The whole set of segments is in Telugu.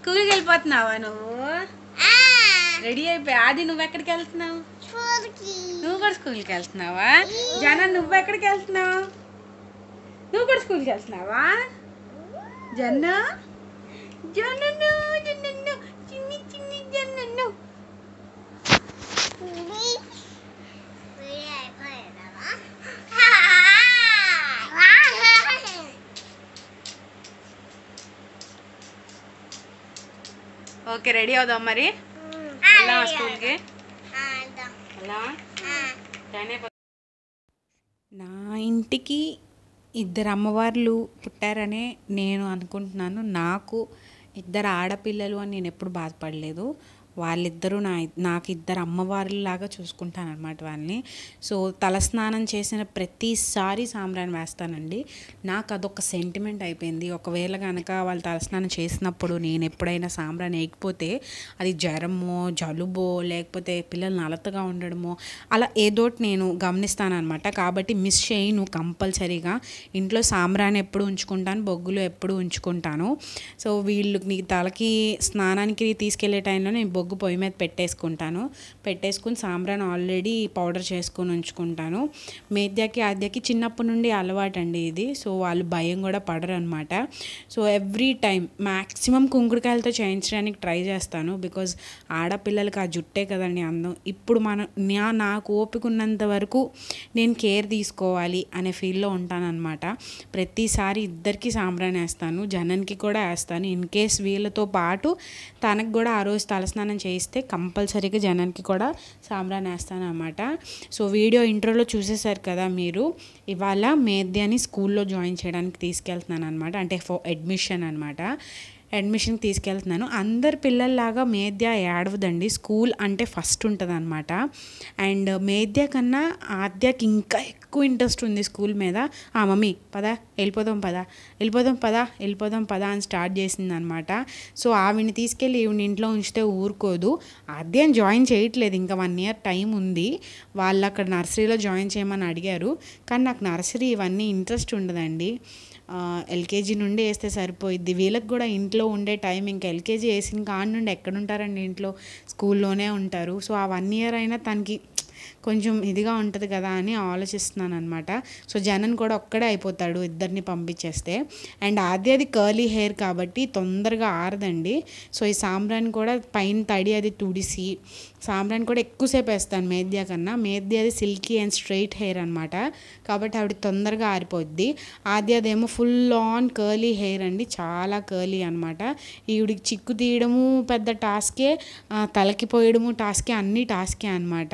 స్కూల్కి వెళ్ళిపోతున్నావా నువ్వు రెడీ అయిపోయి ఆది నువ్వు ఎక్కడికి వెళ్తున్నావు నువ్వు కూడా స్కూల్కి వెళ్తున్నావా జన నువ్వు ఎక్కడికి వెళ్తున్నావు నువ్వు కూడా స్కూల్కి వెళ్తున్నావా జన్న జనను జనను చిన్ని చిన్ని జనను ఓకే రెడీ అవుదాం మరి వెళ్దామా స్కూల్కి వెళ్దామా జాయిన్ అయిపో నా ఇంటికి ఇద్దరు అమ్మవార్లు పుట్టారనే నేను అనుకుంటున్నాను నాకు ఇద్దరు ఆడపిల్లలు అని నేను ఎప్పుడు బాధపడలేదు వాళ్ళిద్దరూ నా నాకు ఇద్దరు అమ్మవారిలాగా చూసుకుంటాను అనమాట వాళ్ళని సో తలస్నానం చేసిన ప్రతిసారి సాంబ్రాన్ని వేస్తానండి నాకు అదొక సెంటిమెంట్ అయిపోయింది ఒకవేళ కనుక వాళ్ళు తలస్నానం చేసినప్పుడు నేను ఎప్పుడైనా సాంబ్రాన్ని వేయకపోతే అది జ్వరమో జలుబో లేకపోతే పిల్లలు నలతగా ఉండడమో అలా ఏదోటి నేను గమనిస్తాను అనమాట కాబట్టి మిస్ చేయను కంపల్సరీగా ఇంట్లో సాంబ్రాన్ని ఎప్పుడు ఉంచుకుంటాను బొగ్గులు ఎప్పుడు ఉంచుకుంటాను సో వీళ్ళు నీ తలకి స్నానానికి తీసుకెళ్లే టైంలో నేను బొగ్గు పొయ్యి మీద పెట్టేసుకుంటాను పెట్టేసుకుని సాంబ్రాన్ ఆల్రెడీ పౌడర్ చేసుకొని ఉంచుకుంటాను మేద్యాకి ఆద్యకి చిన్నప్పటి నుండి అలవాటు అండి ఇది సో వాళ్ళు భయం కూడా పడరు అనమాట సో ఎవ్రీ టైం మ్యాక్సిమం కుంకుడుకాయలతో చేయించడానికి ట్రై చేస్తాను బికాజ్ ఆడపిల్లలకి ఆ జుట్టే కదండి అందం ఇప్పుడు మనం నా నాకు ఓపిక ఉన్నంత వరకు నేను కేర్ తీసుకోవాలి అనే ఫీల్లో ఉంటానన్నమాట ప్రతిసారి ఇద్దరికి సాంబ్రాన్ వేస్తాను జనన్కి కూడా వేస్తాను ఇన్ కేస్ వీళ్ళతో పాటు తనకు కూడా ఆ రోజు తలస్నానం చేయిస్తే కంపల్సరీగా జనానికి కూడా సాంబ్రాన్ వేస్తాను అనమాట సో వీడియో ఇంట్రోలో చూసేశారు కదా మీరు ఇవాళ మేద్యాని స్కూల్లో జాయిన్ చేయడానికి తీసుకెళ్తున్నాను అనమాట అంటే ఫో అడ్మిషన్ అనమాట అడ్మిషన్కి తీసుకెళ్తున్నాను అందరు పిల్లల్లాగా మేద్య ఏడవదండి స్కూల్ అంటే ఫస్ట్ ఉంటుంది అనమాట అండ్ మేద్య కన్నా ఆద్యకి ఇంకా ఎక్కువ ఇంట్రెస్ట్ ఉంది స్కూల్ మీద ఆ మమ్మీ పద వెళ్ళిపోదాం పద వెళ్ళిపోదాం పద వెళ్ళిపోదాం పద అని స్టార్ట్ చేసింది అనమాట సో ఆవిడని తీసుకెళ్ళి ఈవిడ ఇంట్లో ఉంచితే ఊరుకోదు ఆద్యం జాయిన్ చేయట్లేదు ఇంకా వన్ ఇయర్ టైం ఉంది వాళ్ళు అక్కడ నర్సరీలో జాయిన్ చేయమని అడిగారు కానీ నాకు నర్సరీ ఇవన్నీ ఇంట్రెస్ట్ ఉండదండి ఎల్కేజీ నుండి వేస్తే సరిపోయిద్ది వీళ్ళకి కూడా ఇంట్లో ఉండే టైం ఇంకా ఎల్కేజీ వేసిన కాడ నుండి ఎక్కడ ఉంటారండి ఇంట్లో స్కూల్లోనే ఉంటారు సో ఆ వన్ ఇయర్ అయినా తనకి కొంచెం ఇదిగా ఉంటుంది కదా అని ఆలోచిస్తున్నాను అనమాట సో జనన్ కూడా ఒక్కడే అయిపోతాడు ఇద్దరిని పంపించేస్తే అండ్ ఆది అది కర్లీ హెయిర్ కాబట్టి తొందరగా ఆరదండి సో ఈ సాంబ్రాన్ కూడా పైన తడి అది తుడిసి సాంబ్రాన్ కూడా ఎక్కువసేపు వేస్తాను మేద్య కన్నా మేద్య అది సిల్కీ అండ్ స్ట్రైట్ హెయిర్ అనమాట కాబట్టి ఆవిడ తొందరగా ఆరిపోద్ది ఆది అదేమో ఫుల్ ఆన్ కర్లీ హెయిర్ అండి చాలా కర్లీ అనమాట ఈవిడికి చిక్కు తీయడము పెద్ద టాస్కే ఆ, తలకి పోయడము టాస్కే అన్ని టాస్కే అనమాట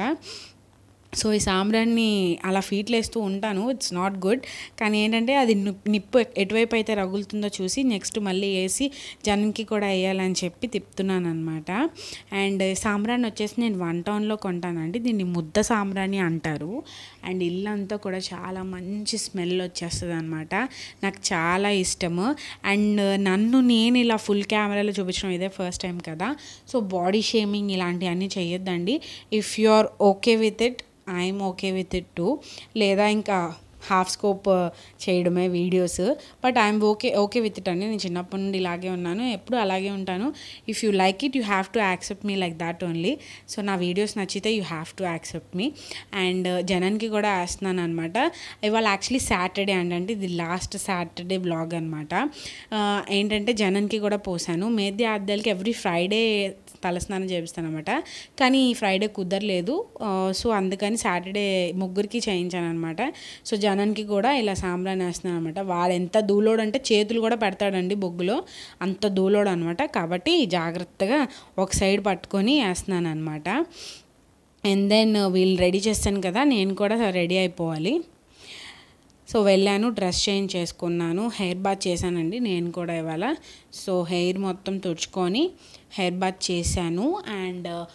సో ఈ సాంబ్రాన్ని అలా ఫీట్లు వేస్తూ ఉంటాను ఇట్స్ నాట్ గుడ్ కానీ ఏంటంటే అది ను- నిప్పు ఎట్- ఎటువైపు అయితే రగులుతుందో చూసి నెక్స్ట్ మళ్ళీ వేసి జనంకి కూడా వేయాలని చెప్పి తిప్పుతున్నాను అనమాట అండ్ సాంబ్రాన్ని వచ్చేసి నేను వన్ టౌన్లో కొంటానండి దీన్ని ముద్ద సాంబ్రాణి అంటారు అండ్ ఇల్లంతా కూడా చాలా మంచి స్మెల్ వచ్చేస్తుంది అనమాట నాకు చాలా ఇష్టము అండ్ నన్ను నేను ఇలా ఫుల్ కెమెరాలో చూపించడం ఇదే ఫస్ట్ టైం కదా సో బాడీ షేమింగ్ ఇలాంటివన్నీ చేయొద్దండి if you are okay with it I'm okay with it too లేదా ఇంకా హాఫ్ స్కోప్ చేయడమే videos but I'm okay okay with it అండి నేను చిన్నప్పటి నుండి ఇలాగే ఉన్నాను ఎప్పుడు అలాగే ఉంటాను if you like it you have to accept me like that only so నా వీడియోస్ నచ్చితే you have to accept me and జనానికి కూడా వేస్తున్నాను అనమాట ఇవాళ యాక్చువల్లీ సాటర్డే అండి అంటే ఇది లాస్ట్ సాటర్డే బ్లాగ్ అనమాట ఏంటంటే జనానికి కూడా పోసాను మేద్య ఆద్యాలకి ఎవ్రీ ఫ్రైడే తలస్నానం చేపిస్తాను అనమాట కానీ ఈ ఫ్రైడే కుదరలేదు ఆ, సో అందుకని సాటర్డే ముగ్గురికి చేయించాను అనమాట సో జనానికి కూడా ఇలా సాంబ్రాన్ని వేస్తున్నాను అనమాట వాడు ఎంత దూలోడు అంటే చేతులు కూడా పెడతాడండి బొగ్గులో అంత దూలోడు అనమాట కాబట్టి జాగ్రత్తగా ఒక సైడ్ పట్టుకొని వేస్తున్నాను అనమాట అండ్ దెన్ వీళ్ళు రెడీ చేస్తాను కదా నేను కూడా రెడీ అయిపోవాలి సో వెళ్ళాను డ్రెస్ చేంజ్ చేసుకున్నాను హెయిర్ బాత్ చేశానండి నేను కూడా ఇవాళ సో హెయిర్ మొత్తం తుడుచుకొని హెయిర్ బాత్ చేశాను అండ్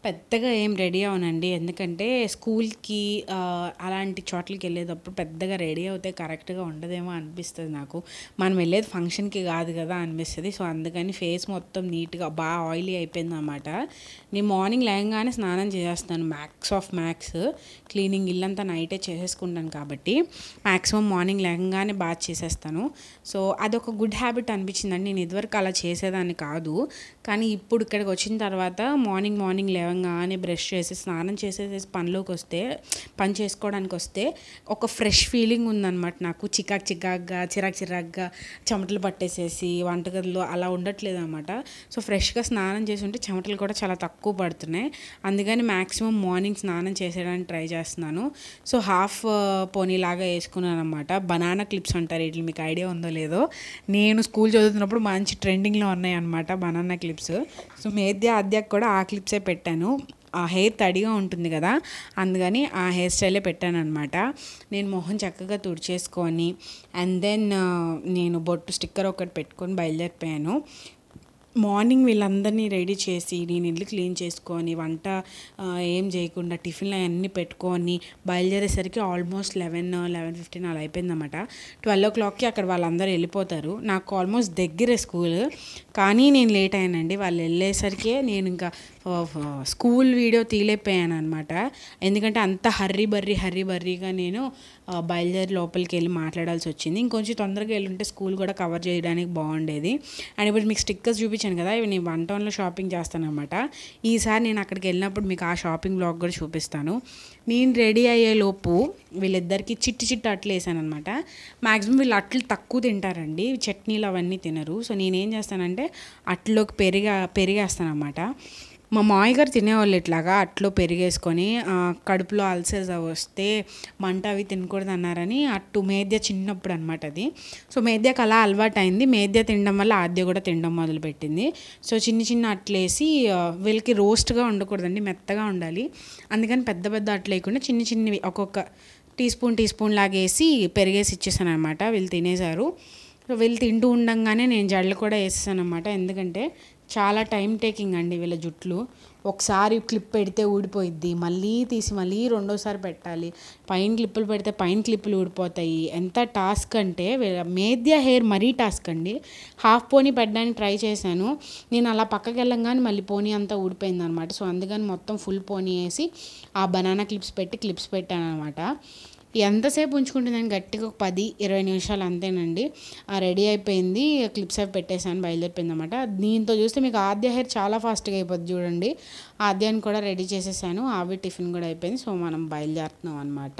పెద్దగా ఏం రెడీ అవనండి ఎందుకంటే స్కూల్కి ఆ, అలాంటి చోట్లకి వెళ్ళేటప్పుడు పెద్దగా రెడీ అవుతే కరెక్ట్గా ఉండదేమో అనిపిస్తుంది నాకు మనం వెళ్ళేది ఫంక్షన్కి కాదు కదా అనిపిస్తుంది సో అందుకని ఫేస్ మొత్తం నీట్గా బాగా ఆయిలీ అయిపోయింది అనమాట నేను మార్నింగ్ లేవగానే స్నానం చేసేస్తాను మ్యాక్స్ ఆఫ్ మ్యాక్స్ క్లీనింగ్ ఇల్లంతా నైటే చేసేసుకుంటాను కాబట్టి మ్యాక్సిమం మార్నింగ్ లేవగానే బాగా చేసేస్తాను సో అదొక గుడ్ హ్యాబిట్ అనిపించిందండి నేను ఇదివరకు అలా చేసేదాన్ని కాదు కానీ ఇప్పుడు ఇక్కడికి వచ్చిన తర్వాత మార్నింగ్ మార్నింగ్ లేవగానే బ్రష్ చేసి స్నానం చేసేసేసి పనిలోకి వస్తే పని చేసుకోవడానికి వస్తే ఒక ఫ్రెష్ ఫీలింగ్ ఉందన్నమాట నాకు చికాక్ చికాక్గా చిరాక్ చిరాక్గా చెమటలు పట్టేసేసి వంటగదిలో అలా ఉండట్లేదు అనమాట సో ఫ్రెష్గా స్నానం చేసి ఉంటే చెమటలు కూడా చాలా తక్కువ పడుతున్నాయి అందుకని మ్యాక్సిమం మార్నింగ్ స్నానం చేసేయడానికి ట్రై చేస్తున్నాను సో హాఫ్ పోనీ లాగా వేసుకున్నాను అనమాట బనానా క్లిప్స్ అంటారు వీటిని మీకు ఐడియా ఉందో లేదో నేను స్కూల్ చదువుతున్నప్పుడు మంచి ట్రెండింగ్లో ఉన్నాయి అనమాట బనానా క్లిప్స్ సో మేద్య అద్యాక్ కూడా ఆ క్లిప్సే పెట్టాను ఆ హెయిర్ తడిగా ఉంటుంది కదా అందుకని ఆ హెయిర్ స్టైలే పెట్టాను అనమాట నేను మొహం చక్కగా తుడిచేసుకొని అండ్ దెన్ నేను బొట్టు స్టిక్కర్ ఒకటి పెట్టుకొని బయలుదేరిపోయాను మార్నింగ్ వీళ్ళందరినీ రెడీ చేసి నేను ఇల్లు క్లీన్ చేసుకొని వంట ఆ, ఏం చేయకుండా టిఫిన్లు అవన్నీ పెట్టుకొని బయలుదేరేసరికి ఆల్మోస్ట్ లెవెన్ లెవెన్ ఫిఫ్టీన్ అలా అయిపోయిందన్నమాట ట్వెల్వ్ ఓ క్లాక్కి అక్కడ వాళ్ళందరూ వెళ్ళిపోతారు నాకు ఆల్మోస్ట్ దగ్గరే స్కూల్ కానీ నేను లేట్ అయ్యానండి వాళ్ళు వెళ్ళేసరికి నేను ఇంకా ఆ, ఆ, స్కూల్ వీడియో తీలేకపోయాను అనమాట ఎందుకంటే అంత హర్రీ బర్రీ హర్రీ బర్రీగా నేను ఆ, బయలుదేరి లోపలికి వెళ్ళి మాట్లాడాల్సి వచ్చింది ఇంకొంచెం తొందరగా వెళ్ళుంటే స్కూల్ కూడా కవర్ చేయడానికి బాగుండేది అండ్ ఇప్పుడు మీకు స్టిక్కర్స్ చూపించాను కదా ఇవి నేను వన్ టౌన్లో షాపింగ్ చేస్తాను అనమాట ఈసారి నేను అక్కడికి వెళ్ళినప్పుడు మీకు ఆ షాపింగ్ బ్లాగ్ కూడా చూపిస్తాను నేను రెడీ అయ్యే లోపు వీళ్ళిద్దరికి చిట్టి చిట్టి అట్లు వేసాను అనమాట మ్యాక్సిమం వీళ్ళు అట్లు తక్కువ తింటారండి చట్నీలు అవన్నీ తినరు సో నేనేం చేస్తానంటే అట్లోకి పెరిగా పెరిగేస్తాను అనమాట మా మామయ్య గారు తినేవాళ్ళు ఇట్లాగా అట్లో పెరిగేసుకొని ఆ, కడుపులో అల్సర్స్ అవి వస్తే మంట అవి తినకూడదు అన్నారని అట్టు మేద్య చిన్నప్పుడు అనమాట అది సో మేద్యకు అలా అలవాటు అయింది మేద్య తినడం వల్ల ఆద్య కూడా తినడం మొదలుపెట్టింది సో చిన్న చిన్న అట్లేసి ఆ, వీళ్ళకి రోస్ట్గా ఉండకూడదండి మెత్తగా ఉండాలి అందుకని పెద్ద పెద్ద అట్లు లేకుండా చిన్న చిన్నవి ఒక్కొక్క టీ స్పూన్ టీ స్పూన్ లాగా వేసి పెరిగేసి ఇచ్చేసాను అనమాట వీళ్ళు తినేశారు సో వీళ్ళు తింటూ ఉండంగానే నేను జడలు కూడా వేసేసాను అనమాట ఎందుకంటే చాలా టైం టేకింగ్ అండి వీళ్ళ జుట్లు ఒకసారి క్లిప్ పెడితే ఊడిపోయిద్ది మళ్ళీ తీసి మళ్ళీ రెండోసారి పెట్టాలి పైన క్లిప్పులు పెడితే పైన క్లిప్పులు ఊడిపోతాయి ఎంత టాస్క్ అంటే వీళ్ళ మేద్య హెయిర్ మరీ టాస్క్ అండి హాఫ్ పోనీ పెట్టడానికి ట్రై చేశాను నేను అలా పక్కకి వెళ్ళంగానే మళ్ళీ పోనీ అంతా ఊడిపోయింది అనమాట సో అందుకని మొత్తం ఫుల్ పోనీ వేసి ఆ బనానా క్లిప్స్ పెట్టి క్లిప్స్ పెట్టాను అనమాట ఎంతసేపు ఉంచుకుంటుందని గట్టిగా ఒక పది ఇరవై నిమిషాలు అంతేనండి ఆ రెడీ అయిపోయింది క్లిప్స్ అవి పెట్టేసాను బయలుదేరిపోయింది అనమాట దీంతో చూస్తే మీకు ఆద్య హెయిర్ చాలా ఫాస్ట్గా అయిపోద్ది చూడండి ఆద్యాన్ని కూడా రెడీ చేసేసాను ఆవి టిఫిన్ కూడా అయిపోయింది సో మనం బయలుదేరుతున్నాం అనమాట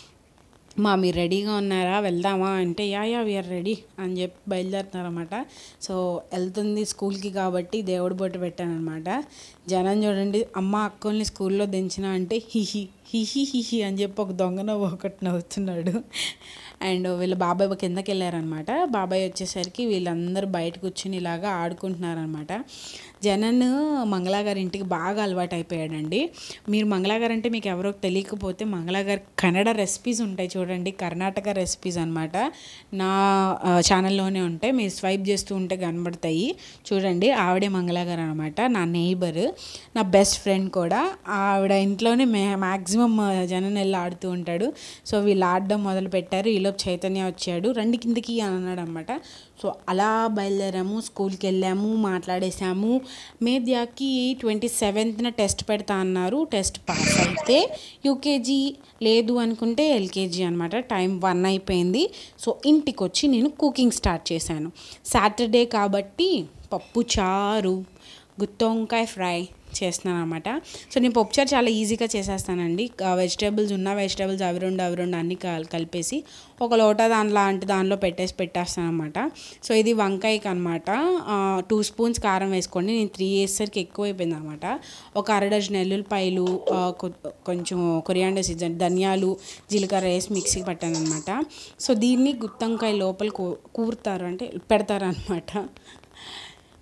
మా మీరు రెడీగా ఉన్నారా వెళ్దామా అంటే యా యా వీఆర్ రెడీ అని చెప్పి బయలుదేరుతున్నారన్నమాట సో వెళ్తుంది స్కూల్కి కాబట్టి దేవుడి బొట్టు పెట్టానమాట జనం చూడండి అమ్మ అక్కల్ని స్కూల్లో దించిన అంటే హిహి హిహి హిహి అని చెప్పి ఒక దొంగ నవ్వు ఒకటి నవ్వుతున్నాడు అండ్ వీళ్ళ బాబాయ్ కిందకి వెళ్ళారనమాట బాబాయ్ వచ్చేసరికి వీళ్ళందరూ బయట కూర్చుని ఇలాగా ఆడుకుంటున్నారనమాట జనన్ మంగళా గారి ఇంటికి బాగా అలవాటు అయిపోయాడండి మీరు మంగళా గారు అంటే మీకు ఎవరో తెలియకపోతే మంగళా గారి కన్నడ రెసిపీస్ ఉంటాయి చూడండి కర్ణాటక రెసిపీస్ అనమాట నా ఆ, ఛానల్లోనే ఉంటాయి మీరు స్వైప్ చేస్తూ ఉంటే కనబడతాయి చూడండి ఆవిడే మంగళా గారు అనమాట నా నెయిబర్ నా బెస్ట్ ఫ్రెండ్ కూడా ఆవిడ ఇంట్లోనే మే మ్యాక్సిమం జనం వెళ్ళి ఆడుతూ ఉంటాడు సో వీళ్ళు ఆడడం మొదలు పెట్టారు ఈలోపు చైతన్య వచ్చాడు రండి కిందకి అని అన్నాడు అనమాట సో అలా బయలుదేరాము స్కూల్కి వెళ్ళాము మాట్లాడేసాము మేద్యాకి ట్వంటీ సెవెంత్న టెస్ట్ పెడతా అన్నారు టెస్ట్ పాస్ అయితే యూకేజీ లేదు అనుకుంటే ఎల్కేజీ అనమాట టైం వన్ అయిపోయింది సో ఇంటికి వచ్చి నేను కుకింగ్ స్టార్ట్ చేశాను సాటర్డే కాబట్టి పప్పు చారు గుత్తి వంకాయ ఫ్రై చేస్తున్నాను అనమాట సో నేను పప్పుచారు చాలా ఈజీగా చేసేస్తానండి వెజిటేబుల్స్ ఉన్న వెజిటేబుల్స్ అవి రెండు అవి రెండు అన్ని కల్- కలిపేసి ఒక లోటా దాని లాంటి దానిలో పెట్టేసి పెట్టేస్తాను అనమాట సో ఇది వంకాయకి అనమాట టూ స్పూన్స్ కారం వేసుకోండి నేను త్రీ వేసేసరికి ఎక్కువ అయిపోయింది అనమాట ఒక అర డజన్ ఎల్లుల్లిపాయలు ఆ, కొ- కొంచెం కొరియాండర్ సీజన్ ధనియాలు జీలకర్ర వేసి మిక్సీకి పట్టాను అనమాట సో దీన్ని గుత్తంకాయ లోపల కూ కూరుతారు అంటే పెడతారు అనమాట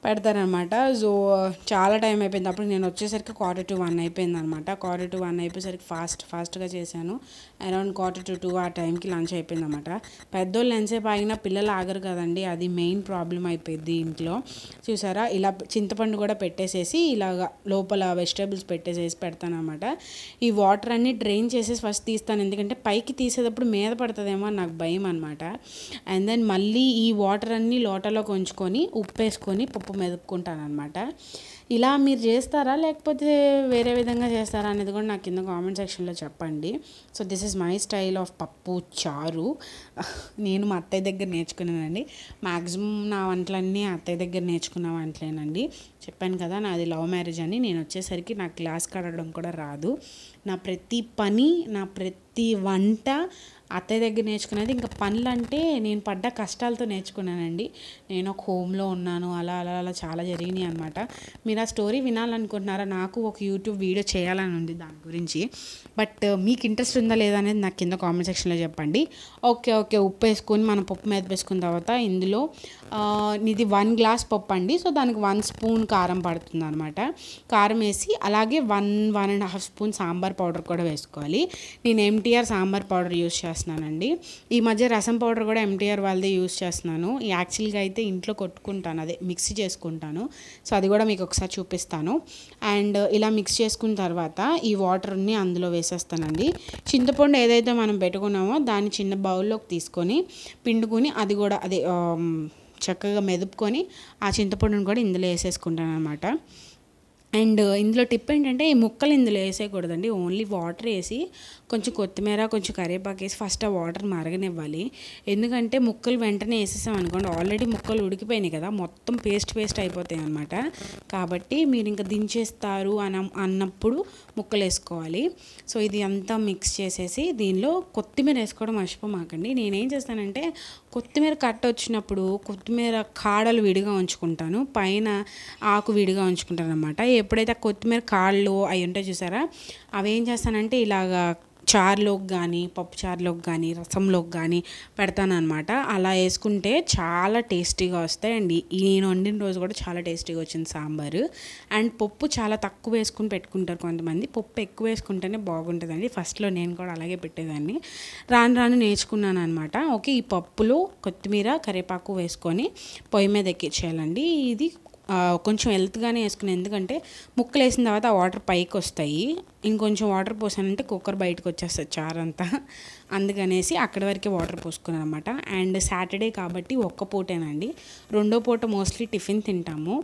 పెడతారనమాట సో చాలా టైం అయిపోయింది అప్పుడు నేను వచ్చేసరికి క్వార్టర్ టు వన్ అయిపోయింది అనమాట క్వార్టర్ టు వన్ అయిపోయేసరికి ఫాస్ట్ ఫాస్ట్గా చేశాను అరౌండ్ క్వార్టర్ టు టూ ఆ టైంకి లంచ్ అయిపోయింది అనమాట పెద్దోళ్ళు ఎంతసేపు ఆగినా పిల్లలు ఆగరు కదండి అది మెయిన్ ప్రాబ్లం అయిపోయింది ఇంట్లో చూసారా ఇలా చింతపండు కూడా పెట్టేసేసి ఇలాగా లోపల వెజిటేబుల్స్ పెట్టేసేసి పెడతాను అనమాట ఈ వాటర్ అన్ని డ్రైన్ చేసేసి ఫస్ట్ తీస్తాను ఎందుకంటే పైకి తీసేటప్పుడు మీద పడుతుందేమో అని నాకు భయం అనమాట అండ్ దెన్ మళ్ళీ ఈ వాటర్ అన్ని లోటలోకి ఉంచుకొని ఉప్పు వేసుకొని పప్పు మెదుపుకుంటాను అనమాట ఇలా మీరు చేస్తారా లేకపోతే వేరే విధంగా చేస్తారా అనేది కూడా నాకు కింద కామెంట్ సెక్షన్లో చెప్పండి so this is my style of పప్పు చారు నేను మా అత్తయ్య దగ్గర నేర్చుకున్నానండి మ్యాక్సిమం నా వంటలన్నీ అత్తయ్య దగ్గర నేర్చుకున్న వంటలేనండి చెప్పాను కదా నాది లవ్ మ్యారేజ్ అని నేను వచ్చేసరికి నాకు గ్లాస్ కడగడం కూడా రాదు నా ప్రతి పని నా ప్రతి వంట అత్తయ్య దగ్గర నేర్చుకునేది ఇంకా పనులు అంటే నేను పడ్డ కష్టాలతో నేర్చుకున్నానండి నేను ఒక హోమ్లో ఉన్నాను అలా అలా అలా చాలా జరిగినాయి అనమాట మీరు ఆ స్టోరీ వినాలనుకుంటున్నారా నాకు ఒక యూట్యూబ్ వీడియో చేయాలని ఉంది దాని గురించి బట్ మీకు ఇంట్రెస్ట్ ఉందా లేదా అనేది నాకు కింద కామెంట్ సెక్షన్లో చెప్పండి ఓకే ఓకే ఉప్పు వేసుకొని మనం పప్పు మీద వేసుకున్న తర్వాత ఇందులో ఆ, ఇది వన్ గ్లాస్ పప్పు అండి సో దానికి వన్ స్పూన్ కారం పడుతుంది అనమాట కారం వేసి అలాగే one one and half spoon sambar powder కూడా వేసుకోవాలి నేను ఎంటీఆర్ సాంబార్ పౌడర్ యూస్ చేస్తున్నానండి ఈ మధ్య రసం పౌడర్ కూడా ఎంటీఆర్ వాళ్ళదే యూస్ చేస్తున్నాను యాక్చువల్గా అయితే ఇంట్లో కొట్టుకుంటాను అదే మిక్సీ చేసుకుంటాను సో అది కూడా మీకు ఒకసారి చూపిస్తాను అండ్ ఇలా మిక్స్ చేసుకున్న తర్వాత ఈ వాటర్ని అందులో వేసేస్తానండి చింతపండు ఏదైతే మనం పెట్టుకున్నామో దాన్ని చిన్న బౌల్లోకి తీసుకొని పిండుకొని అది కూడా అదే ఆమ్, చక్కగా మెదుపుకొని ఆ చింతపండుని కూడా ఇందులో వేసేసుకుంటాను అనమాట అండ్ ఇందులో టిప్ ఏంటంటే ఈ ముక్కలు ఇందులో వేసేయకూడదండి ఓన్లీ వాటర్ వేసి కొంచెం కొత్తిమీర కొంచెం కరివేపాకు వేసి ఫస్ట్ ఆ వాటర్ మరగనివ్వాలి ఎందుకంటే ముక్కలు వెంటనే వేసేసాం అనుకోండి ఆల్రెడీ ముక్కలు ఉడికిపోయినాయి కదా మొత్తం పేస్ట్ పేస్ట్ అయిపోతాయి అనమాట కాబట్టి మీరు ఇంకా దించేస్తారు అన అన్నప్పుడు ముక్కలు వేసుకోవాలి సో ఇది అంతా మిక్స్ చేసేసి దీనిలో కొత్తిమీర వేసుకోవడం మర్చిపోమాకండి నేనేం చేస్తానంటే కొత్తిమీర కట్ట వచ్చినప్పుడు కొత్తిమీర కాడలు విడిగా ఉంచుకుంటాను పైన ఆకు విడిగా ఉంచుకుంటాను అనమాట ఎప్పుడైతే ఆ కొత్తిమీర కాళ్ళు అవి ఉంటాయి చూసారా అవి ఏం చేస్తానంటే ఇలాగా చారులోకి కానీ పప్పు చారులోకి కానీ రసంలోకి కానీ పెడతాను అనమాట అలా వేసుకుంటే చాలా టేస్టీగా వస్తాయి అండ్ ఈ నేను వండిన రోజు కూడా చాలా టేస్టీగా వచ్చింది సాంబారు అండ్ పప్పు చాలా తక్కువ వేసుకుని పెట్టుకుంటారు కొంతమంది పప్పు ఎక్కువ వేసుకుంటేనే బాగుంటుందండి ఫస్ట్లో నేను కూడా అలాగే పెట్టేదాన్ని రాను రాను నేర్చుకున్నాను అనమాట ఓకే ఈ పప్పులో కొత్తిమీర కరివేపాకు వేసుకొని పొయ్యి మీద ఎక్కించేయాలండి ఇది ఆ, కొంచెం హెల్త్గానే వేసుకుని ఎందుకంటే ముక్కలు వేసిన తర్వాత ఆ వాటర్ పైకి వస్తాయి ఇంకొంచెం వాటర్ పోసానంటే కుక్కర్ బయటకు వచ్చేస్తుంది చారు అంతా అందుకనేసి అక్కడి వరకే వాటర్ పోసుకున్నాను అనమాట అండ్ సాటర్డే కాబట్టి ఒక్క పూటేనండి రెండో పూట మోస్ట్లీ టిఫిన్ తింటాము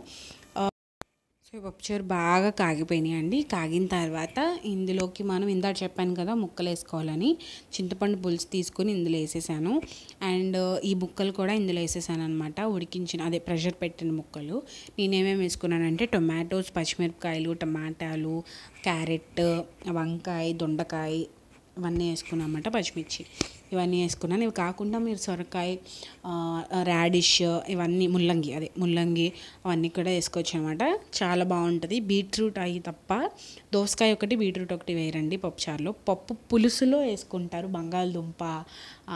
సో ఈ పప్పుచారు బాగా కాగిపోయినాయి అండి కాగిన తర్వాత ఇందులోకి మనం ఇందాక చెప్పాను కదా ముక్కలు వేసుకోవాలని చింతపండు పులుసు తీసుకొని ఇందులో వేసేసాను అండ్ ఈ ముక్కలు కూడా ఇందులో వేసేసాను అనమాట ఉడికించిన అదే ప్రెషర్ పెట్టిన ముక్కలు నేనేమేమి వేసుకున్నానంటే టొమాటోస్ పచ్చిమిరపకాయలు టమాటాలు క్యారెట్ వంకాయ దొండకాయ ఇవన్నీ వేసుకున్నాను అనమాట పచ్చిమిర్చి ఇవన్నీ వేసుకున్నాను ఇవి కాకుండా మీరు సొరకాయ రాడిష్ ఇవన్నీ ముల్లంగి అదే ముల్లంగి అవన్నీ కూడా వేసుకోవచ్చు అనమాట చాలా బాగుంటుంది బీట్రూట్ అవి తప్ప దోసకాయ ఒకటి బీట్రూట్ ఒకటి వేయరండి పప్పుచారులో పప్పు పులుసులో వేసుకుంటారు బంగాళదుంప ఆ,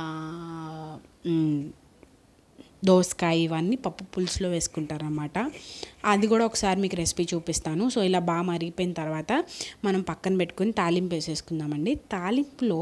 మ్, దోసకాయ ఇవన్నీ పప్పు పులుసులో వేసుకుంటారన్నమాట అది కూడా ఒకసారి మీకు రెసిపీ చూపిస్తాను సో ఇలా బాగా మరిగిపోయిన తర్వాత మనం పక్కన పెట్టుకుని తాలింపు వేసేసుకుందామండి తాలింపులో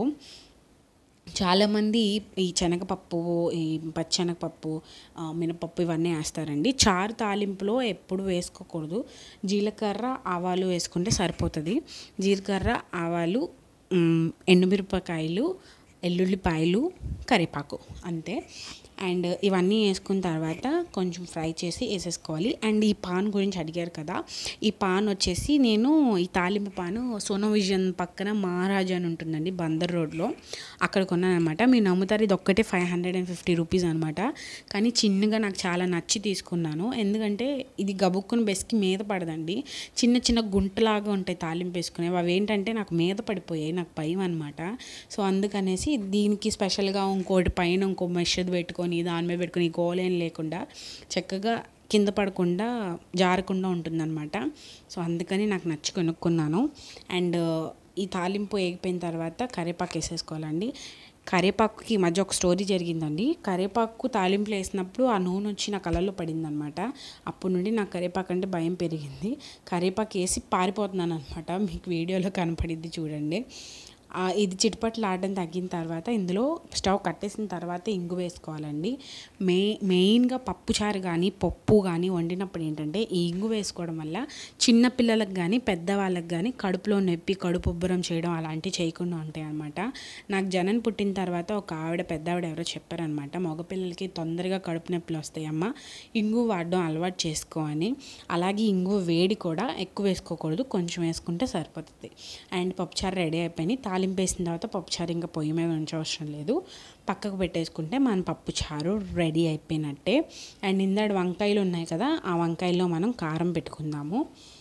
చాలామంది ఈ శనగపప్పు ఈ పచ్చెనగపప్పు ఆ, మినపప్పు ఇవన్నీ వేస్తారండి చారు తాలింపులో ఎప్పుడు వేసుకోకూడదు జీలకర్ర ఆవాలు వేసుకుంటే సరిపోతుంది జీలకర్ర ఆవాలు మ్, ఎండుమిరపకాయలు ఎల్లుల్లిపాయలు కరివేపాకు అంతే అండ్ ఇవన్నీ వేసుకున్న తర్వాత కొంచెం ఫ్రై చేసి వేసేసుకోవాలి అండ్ ఈ పాన్ గురించి అడిగారు కదా ఈ పాన్ వచ్చేసి నేను ఈ తాలింపు పాను సోనో విజన్ పక్కన మహారాజా అని ఉంటుందండి బందర్ రోడ్లో అక్కడ కొన్నాను అనమాట మీరు నమ్ముతారు ఇది ఒక్కటే five hundred and fifty rupees అనమాట కానీ చిన్నగా నాకు చాలా నచ్చి తీసుకున్నాను ఎందుకంటే ఇది గబుక్కుని బెస్కి మీద పడదండి చిన్న చిన్న గుంటలాగా ఉంటాయి తాలింపు వేసుకునేవి అవి ఏంటంటే నాకు మీద పడిపోయాయి నాకు భయం అనమాట సో అందుకనేసి దీనికి స్పెషల్గా ఇంకోటి పైన ఇంకో మెషర్ పెట్టుకొని దాని మీద పెట్టుకొని ఈ గోలేం లేకుండా చక్కగా కింద పడకుండా జారకుండా ఉంటుందన్నమాట సో అందుకని నాకు నచ్చి కొనుక్కున్నాను అండ్ ఈ తాలింపు వేగిపోయిన తర్వాత కరివేపాకు వేసేసుకోవాలండి కరివేపాకుకి ఈ మధ్య ఒక స్టోరీ జరిగిందండి కరివేపాకు తాలింపులు వేసినప్పుడు ఆ నూనె వచ్చి నా కళ్ళల్లో పడిందనమాట అప్పటి నుండి నాకు కరివేపాకు అంటే భయం పెరిగింది కరివేపాకు వేసి పారిపోతున్నాను అనమాట మీకు వీడియోలో కనపడిద్ది చూడండి ఆ, ఇది చిటపట్లు ఆడడం తగ్గిన తర్వాత ఇందులో స్టవ్ కట్టేసిన తర్వాత ఇంగు వేసుకోవాలండి మే మెయిన్గా పప్పుచారు కానీ పప్పు కానీ వండినప్పుడు ఏంటంటే ఈ ఇంగు వేసుకోవడం వల్ల చిన్న పిల్లలకు కానీ పెద్దవాళ్ళకి కానీ కడుపులో నొప్పి కడుపు ఉబ్బరం చేయడం అలాంటివి చేయకుండా ఉంటాయి అనమాట నాకు జనన్ పుట్టిన తర్వాత ఒక ఆవిడ పెద్ద ఆవిడ ఎవరో చెప్పారనమాట మగపిల్లలకి తొందరగా కడుపు నొప్పులు వస్తాయమ్మా ఇంగు వాడడం అలవాటు చేసుకో అని అలాగే ఇంగు వేడి కూడా ఎక్కువ వేసుకోకూడదు కొంచెం వేసుకుంటే సరిపోతుంది అండ్ పప్పుచారు రెడీ అయిపోయింది తాలింపు వేసిన తర్వాత పప్పుచారు ఇంకా పొయ్యి మీద ఉంచవసరం లేదు పక్కకు పెట్టేసుకుంటే మన పప్పుచారు రెడీ అయిపోయినట్టే అండ్ ఇందాడు వంకాయలు ఉన్నాయి కదా ఆ వంకాయల్లో మనం కారం పెట్టుకుందాము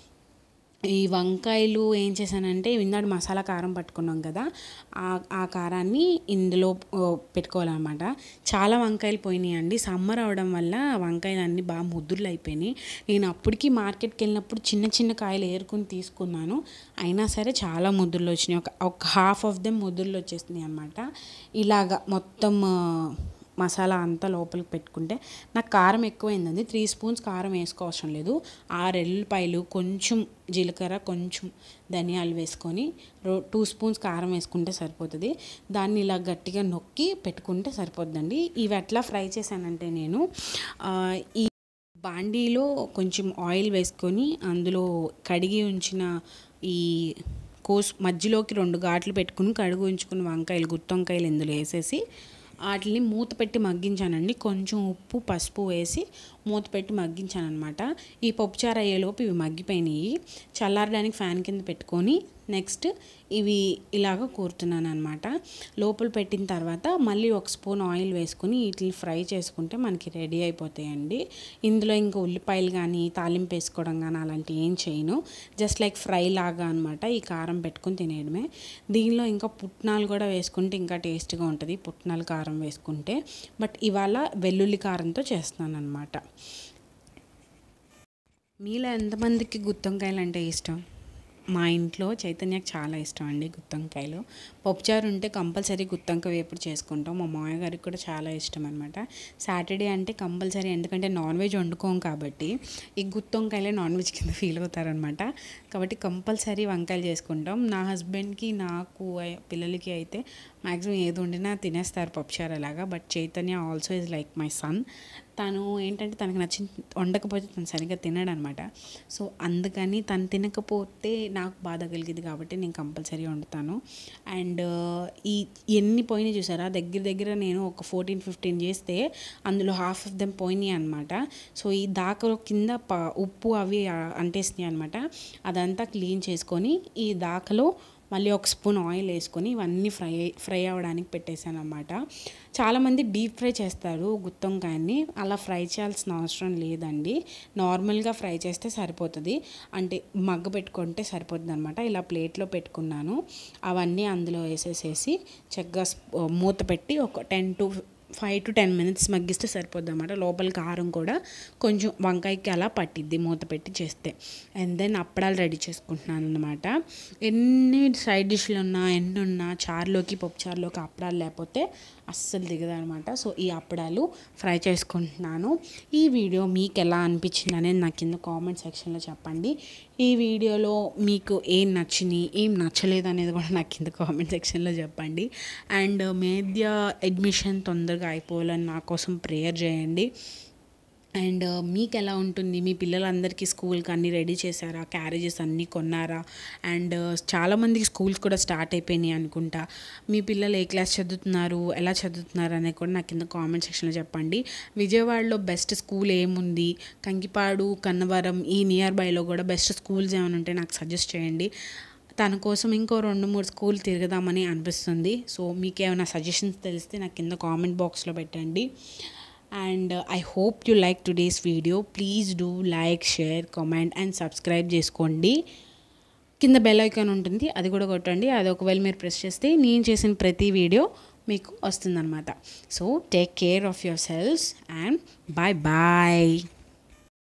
ఈ వంకాయలు ఏం చేశానంటే ఇందాడు మసాలా కారం పట్టుకున్నాం కదా ఆ ఆ కారాన్ని ఇందులో ఓ, పెట్టుకోవాలన్నమాట చాలా వంకాయలు పోయినాయి అండి సమ్మర్ అవడం వల్ల వంకాయలు అన్నీ బాగా ముద్దులు అయిపోయినాయి నేను అప్పటికి మార్కెట్కి వెళ్ళినప్పుడు చిన్న చిన్న కాయలు ఏరుకుని తీసుకున్నాను అయినా సరే చాలా ముద్దులు వచ్చినాయి ఒక ఒక హాఫ్ ఆఫ్ దెమ్ ముద్దులు వచ్చేసినాయి అనమాట ఇలాగా మొత్తం ఆ, మసాలా అంతా లోపలికి పెట్టుకుంటే నాకు కారం ఎక్కువైందండి త్రీ స్పూన్స్ కారం వేసుకోవసరం లేదు ఆరు ఎల్లిపాయలు కొంచెం జీలకర్ర కొంచెం ధనియాలు వేసుకొని రో టూ స్పూన్స్ కారం వేసుకుంటే సరిపోతుంది దాన్ని ఇలా గట్టిగా నొక్కి పెట్టుకుంటే సరిపోద్దండి ఇవి ఎట్లా ఫ్రై చేశానంటే నేను ఆ, ఈ బాండీలో కొంచెం ఆయిల్ వేసుకొని అందులో కడిగి ఉంచిన ఈ కోస్ మధ్యలోకి రెండు ఘాట్లు పెట్టుకుని కడుగు ఉంచుకున్న వంకాయలు గుత్తి వంకాయలు ఇందులో వేసేసి వాటిని మూత పెట్టి మగ్గించానండి కొంచెం ఉప్పు పసుపు వేసి మూత పెట్టి మగ్గించాను అనమాట ఈ పప్పుచారు అయ్యేలోపు ఇవి మగ్గిపోయినాయి చల్లారడానికి ఫ్యాన్ కింద పెట్టుకొని నెక్స్ట్ ఇవి ఇలాగ కూరుతున్నాను అనమాట లోపల పెట్టిన తర్వాత మళ్ళీ ఒక స్పూన్ ఆయిల్ వేసుకుని వీటిని ఫ్రై చేసుకుంటే మనకి రెడీ అయిపోతాయండి ఇందులో ఇంకా ఉల్లిపాయలు కానీ తాలింపు వేసుకోవడం కానీ అలాంటివి ఏం చేయను జస్ట్ లైక్ ఫ్రై లాగా అనమాట ఈ కారం పెట్టుకుని తినేయడమే దీనిలో ఇంకా పుట్నాలు కూడా వేసుకుంటే ఇంకా టేస్ట్గా ఉంటుంది పుట్నాలు కారం వేసుకుంటే బట్ ఇవాళ వెల్లుల్లి కారంతో చేస్తున్నాను అనమాట మీలో ఎంతమందికి గుత్తొంకాయలు అంటే ఇష్టం మా ఇంట్లో చైతన్యకి చాలా ఇష్టం అండి గుత్తొంకాయలు పప్పుచారు ఉంటే కంపల్సరీ గుత్తొంక వేపుడు చేసుకుంటాం మా మామయ్య గారికి కూడా చాలా ఇష్టం అనమాట సాటర్డే అంటే కంపల్సరీ ఎందుకంటే నాన్ వెజ్ వండుకోం కాబట్టి ఈ గుత్తొంకాయలే నాన్ వెజ్ కింద ఫీల్ అవుతారనమాట కాబట్టి కంపల్సరీ వంకాయలు చేసుకుంటాం నా హస్బెండ్కి నాకు ఐ- పిల్లలకి అయితే మ్యాక్సిమం ఏది వండినా తినేస్తారు పప్పుచారు అలాగా but Chaitanya also is like my son తను ఏంటంటే తనకు నచ్చింది వండకపోతే తను సరిగ్గా తినడు అనమాట సో అందుకని తను తినకపోతే నాకు బాధ కలిగింది కాబట్టి నేను కంపల్సరీ వండుతాను అండ్ ఈ ఎన్ని పోయినాయి చూసారా దగ్గర దగ్గర నేను ఒక ఫోర్టీన్ ఫిఫ్టీన్ చేస్తే అందులో హాఫ్ ఆఫ్ దెమ్ పోయినాయి అనమాట సో ఈ దాకలో కింద ప ఉప్పు అవి ఆ, అంటేసినాయి అనమాట అదంతా క్లీన్ చేసుకొని ఈ దాకలో మళ్ళీ ఒక స్పూన్ ఆయిల్ వేసుకొని ఇవన్నీ ఫ్రై ఫ్రై అవ్వడానికి పెట్టేశాను అనమాట చాలామంది డీప్ ఫ్రై చేస్తారు గుత్తొంకాయని అలా ఫ్రై చేయాల్సిన అవసరం లేదండి నార్మల్గా ఫ్రై చేస్తే సరిపోతుంది అంటే మగ్గ పెట్టుకుంటే సరిపోతుంది అనమాట ఇలా ప్లేట్లో పెట్టుకున్నాను అవన్నీ అందులో వేసేసేసి చక్కగా స్ప- మూత పెట్టి ఒక ten to five to ten minutes మగ్గిస్తే సరిపోద్ది అనమాట లోపల కారం కూడా కొంచెం వంకాయకి అలా పట్టిద్ది మూత పెట్టి చేస్తే అండ్ దెన్ అప్పడాలు రెడీ చేసుకుంటున్నాను అనమాట ఎన్ని సైడ్ డిష్లు ఉన్నా ఎన్ని ఉన్నా చారులోకి పప్పు చారులోకి అప్పడాలు లేకపోతే అస్సలు దిగదనమాట సో ఈ అప్పడాలు ఫ్రై చేసుకుంటున్నాను ఈ వీడియో మీకు ఎలా అనిపించింది అనేది నాకు కింద కామెంట్ సెక్షన్లో చెప్పండి ఈ వీడియోలో మీకు ఏం నచ్చింది ఏం నచ్చలేదు అనేది కూడా నాకు కింద కామెంట్ సెక్షన్లో చెప్పండి అండ్ మేద్య అడ్మిషన్ తొందరగా అయిపోవాలని నా కోసం ప్రేయర్ చేయండి అండ్ మీకు ఎలా ఉంటుంది మీ పిల్లలందరికీ స్కూల్కి అన్నీ రెడీ చేశారా క్యారేజెస్ అన్నీ కొన్నారా అండ్ చాలామందికి స్కూల్స్ కూడా స్టార్ట్ అయిపోయినాయి అనుకుంటా మీ పిల్లలు ఏ క్లాస్ చదువుతున్నారు ఎలా చదువుతున్నారు అనేది కూడా నాకు కింద కామెంట్ సెక్షన్లో చెప్పండి విజయవాడలో బెస్ట్ స్కూల్ ఏముంది కంకిపాడు కన్నవరం ఈ నియర్ బైలో కూడా బెస్ట్ స్కూల్స్ ఏమైనా ఉంటే నాకు సజెస్ట్ చేయండి తన కోసం ఇంకో రెండు మూడు స్కూల్ తిరగదామని అనిపిస్తుంది సో మీకు ఏమైనా సజెషన్స్ తెలిస్తే నాకు కింద కామెంట్ బాక్స్లో పెట్టండి and I hope you like today's video please do like share comment and subscribe చేసుకోండి కింద బెల్ ఐకాన్ ఉంటుంది అది కూడా కొట్టండి అది ఒకవేళ మీరు ప్రెస్ చేస్తే నేను చేసిన ప్రతి వీడియో మీకు వస్తుందన్నమాట so take care of yourselves and bye bye